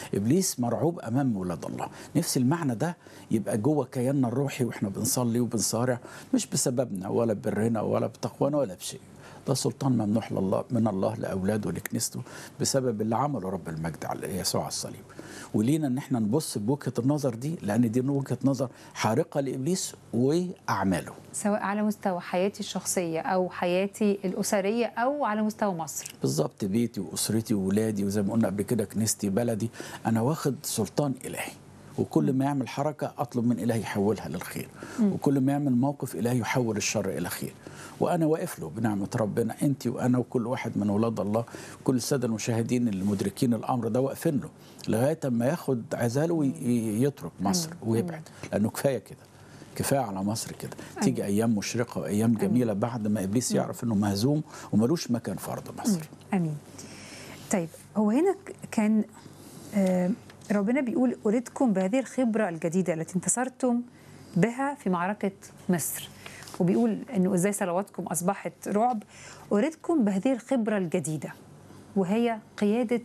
ابليس مرعوب امام ولاد الله نفس المعنى ده يبقى جوه كياننا الروحي واحنا بنصلي وبنصارع مش بسببنا ولا برنا ولا بتقوانا ولا بشيء ده سلطان ممنوح لله من الله لاولاده ولكنيسته بسبب اللي عمله رب المجد على يسوع على الصليب ولينا ان احنا نبص بوجهه النظر دي لان دي وجهه نظر حارقه لابليس واعماله سواء على مستوى حياتي الشخصيه او حياتي الاسريه او على مستوى مصر بالظبط بيتي واسرتي وولادي وزي ما قلنا قبل كده كنيستي بلدي انا واخد سلطان الهي وكل ما يعمل حركة أطلب من إلهي يحولها للخير وكل ما يعمل موقف إلهي يحول الشر إلى خير وأنا واقف له بنعمة ربنا أنت وأنا وكل واحد من أولاد الله كل السادة المشاهدين اللي مدركين الأمر ده واقفين له لغاية ما ياخد عزاله ويترك مصر ويبعد لأنه كفاية كده كفايه على مصر كده تيجي ايام مشرقه وايام جميله بعد ما ابليس يعرف انه مهزوم وملوش مكان في ارض مصر امين طيب هو هنا ك- كان آه، ربنا بيقول أريدكم بهذه الخبرة الجديدة التي انتصرتم بها في معركة مصر وبيقول أنه إزاي صلواتكم أصبحت رعب أريدكم بهذه الخبرة الجديدة وهي قيادة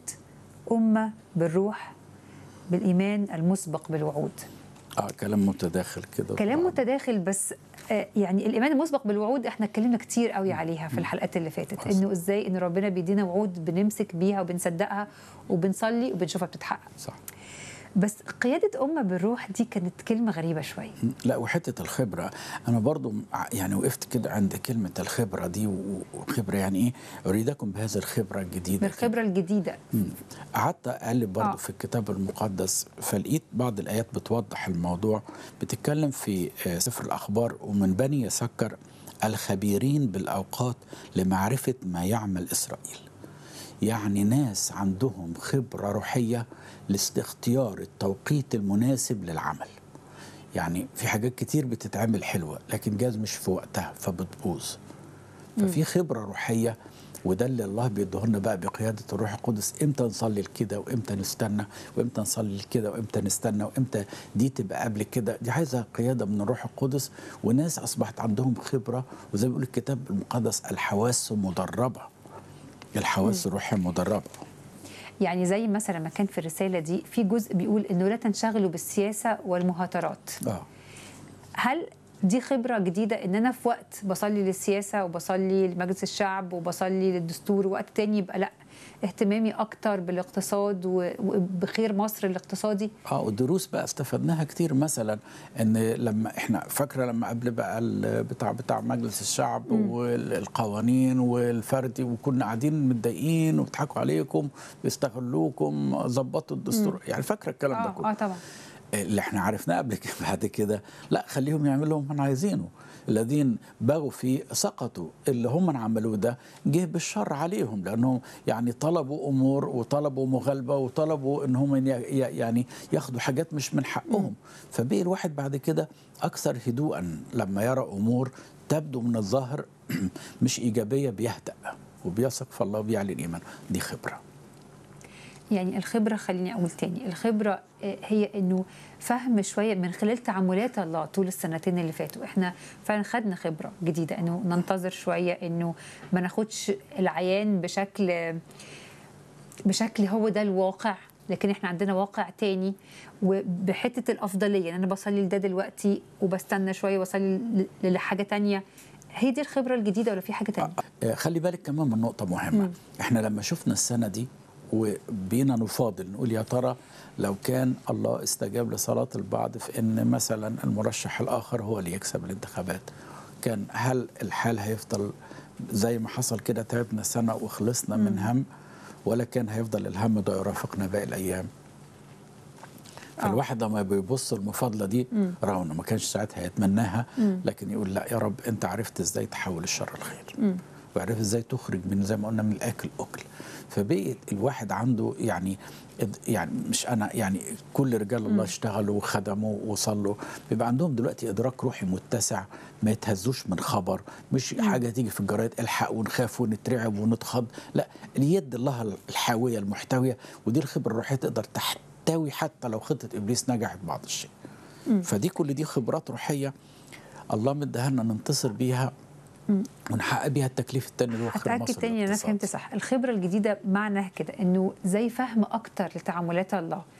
أمة بالروح بالإيمان المسبق بالوعود اه كلام متداخل كده كلام طبعاً. متداخل بس آه، يعني الايمان المسبق بالوعود احنا اتكلمنا كتير قوي عليها في الحلقات اللي فاتت حصل. انه ازاي ان ربنا بيدينا وعود بنمسك بيها وبنصدقها وبنصلي وبنشوفها بتتحقق صح بس قياده امه بالروح دي كانت كلمه غريبه شويه لا وحته الخبره انا برضو ع- يعني وقفت كده عند كلمه الخبره دي و- وخبره يعني ايه اريدكم بهذه الخبره الجديده بالخبره الجديده مم. قعدت اقلب برضو آه. في الكتاب المقدس فلقيت بعض الايات بتوضح الموضوع بتتكلم في آه، سفر الاخبار ومن بني يسكر الخبيرين بالاوقات لمعرفه ما يعمل اسرائيل يعني ناس عندهم خبره روحيه لاختيار التوقيت المناسب للعمل يعني في حاجات كتير بتتعمل حلوه لكن جاز مش في وقتها فبتبوظ ففي خبره روحيه وده اللي الله بيديه لنا بقى بقياده الروح القدس امتى نصلي لكده وامتى نستنى وامتى نصلي لكده وامتى نستنى وامتى دي تبقى قبل كده دي عايزه قياده من الروح القدس وناس اصبحت عندهم خبره وزي ما بيقول الكتاب المقدس الحواس مدربه الحواس الروحيه مدربه يعني زي مثلا ما كان في الرساله دي في جزء بيقول انه لا تنشغلوا بالسياسه والمهاترات اه هل دي خبرة جديدة إن أنا في وقت بصلي للسياسة وبصلي لمجلس الشعب وبصلي للدستور وقت تاني يبقى لأ اهتمامي أكتر بالاقتصاد و- وبخير مصر الاقتصادي اه والدروس بقى استفدناها كتير مثلا ان لما احنا فاكره لما قبل بقى ال- بتاع بتاع مجلس الشعب والقوانين والفردي وكنا قاعدين متضايقين وبيضحكوا عليكم بيستغلوكم ظبطوا الدستور يعني فاكره الكلام ده آه, كله آه طبعا اللي احنا عرفناه قبل كده بعد كده لا خليهم يعملوا اللي هم عايزينه الذين بغوا فيه سقطوا اللي هم عملوه ده جه بالشر عليهم لانهم يعني طلبوا امور وطلبوا مغالبه وطلبوا ان هم ي- ي- يعني ياخدوا حاجات مش من حقهم فبقي الواحد بعد كده اكثر هدوءا لما يرى امور تبدو من الظاهر مش ايجابيه بيهدأ وبيثق في الله وبيعلن ايمانه دي خبره يعني الخبرة خليني أقول تاني الخبرة آه، هي إنه فهم شوية من خلال تعاملات الله طول السنتين اللي فاتوا إحنا فعلا خدنا خبرة جديدة إنه ننتظر شوية إنه ما ناخدش العيان بشكل بشكل هو ده الواقع لكن احنا عندنا واقع تاني وبحته الافضليه ان انا بصلي لده دلوقتي وبستنى شويه واصلي ل- لحاجه تانية هي دي الخبره الجديده ولا في حاجه تانية؟ آه، خلي بالك كمان من نقطة مهمة احنا لما شفنا السنة دي وبينا نفاضل نقول يا ترى لو كان الله استجاب لصلاة البعض في ان مثلا المرشح الاخر هو اللي يكسب الانتخابات كان هل الحال هيفضل زي ما حصل كده تعبنا سنة وخلصنا من هم ولا كان هيفضل الهم ده يرافقنا باقي الايام فالواحد لما بيبص المفاضله دي رغم انه ما كانش ساعتها يتمناها لكن يقول لا يا رب انت عرفت ازاي تحول الشر الخير وعرفت ازاي تخرج من زي ما قلنا من الاكل اكل فبقي الواحد عنده يعني يعني مش انا يعني كل رجال الله اشتغلوا وخدموا وصلوا بيبقى عندهم دلوقتي ادراك روحي متسع ما يتهزوش من خبر مش حاجه تيجي في الجرايد الحق ونخاف ونترعب ونتخض لا اليد الله الحاويه المحتويه ودي الخبره الروحيه تقدر تحتوي حتى لو خطه ابليس نجحت بعض الشيء فدي كل دي خبرات روحيه الله مديها لنا ننتصر بيها ونحقق بيها التكليف الثاني اللي هو خير هتاكد مصر تاني ان انا للاقتصاد. فهمت صح الخبره الجديده معناها كده انه زي فهم اكتر لتعاملات الله